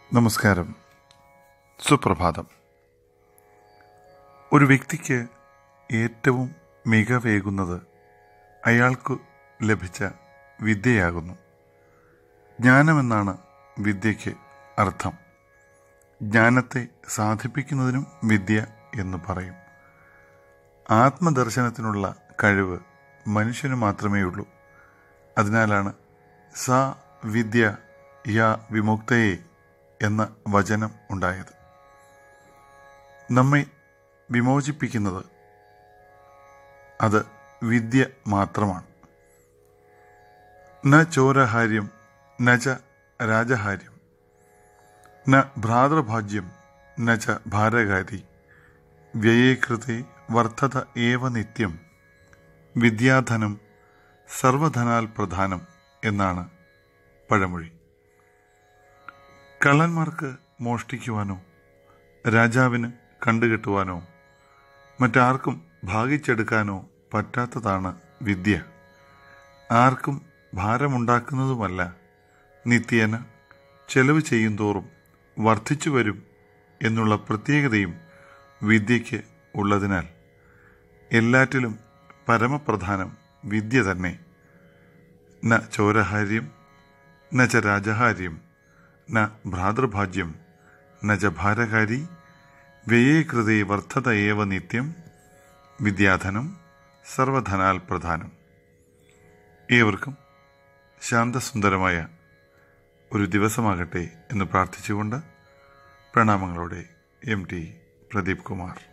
നമസ്കാരം സുപ്രഭാതം ഒരു വ്യക്തിക്ക് ഏറ്റവും മികവേകുന്നത് അയാൾക്ക് ലഭിച്ച വിദ്യയാകുന്നു ജ്ഞാനമെന്നാണ് വിദ്യയ്ക്ക് അർത്ഥം ജ്ഞാനത്തെ സാധിപ്പിക്കുന്നതിനും വിദ്യ എന്ന് പറയും ആത്മദർശനത്തിനുള്ള കഴിവ് മനുഷ്യന് മാത്രമേ ഉള്ളൂ അതിനാലാണ് സ വിദ്യ യ വിമുക്തയെ എന്ന വചനം ഉണ്ടായത് നമ്മെ വിമോചിപ്പിക്കുന്നത് അത് വിദ്യ മാത്രമാണ് ന ചോരഹാര്യം ന ച രാജഹാര്യം ന ഭ്രാതൃഭാജ്യം ന ച ഭാരകാരി വ്യയേകൃതേ വർദ്ധത ഏവ നിത്യം വിദ്യാധനം സർവധനാൽ പ്രധാനം എന്നാണ് പഴമൊഴി കള്ളന്മാർക്ക് മോഷ്ടിക്കുവാനോ രാജാവിന് കണ്ടുകെട്ടുവാനോ മറ്റാർക്കും ഭാഗിച്ചെടുക്കാനോ പറ്റാത്തതാണ് വിദ്യ ആർക്കും ഭാരമുണ്ടാക്കുന്നതുമല്ല നിത്യേന ചെലവ് ചെയ്യുന്തോറും വർദ്ധിച്ചു വരും എന്നുള്ള പ്രത്യേകതയും വിദ്യയ്ക്ക് ഉള്ളതിനാൽ എല്ലാറ്റിലും പരമപ്രധാനം വിദ്യ തന്നെ ന ചോരഹാര്യം ന ച രാജഹാര്യം ന ഭ്രാതൃഭാജ്യം ന ച ഭാരകാരി വ്യയേ കൃതേ വർദ്ധത ഏവ നിത്യം വിദ്യാധനം സർവധനാൽ പ്രധാനം ഏവർക്കും ശാന്തസുന്ദരമായ ഒരു ദിവസമാകട്ടെ എന്ന് പ്രാർത്ഥിച്ചുകൊണ്ട് പ്രണാമങ്ങളോടെ എം ടി പ്രദീപ് കുമാർ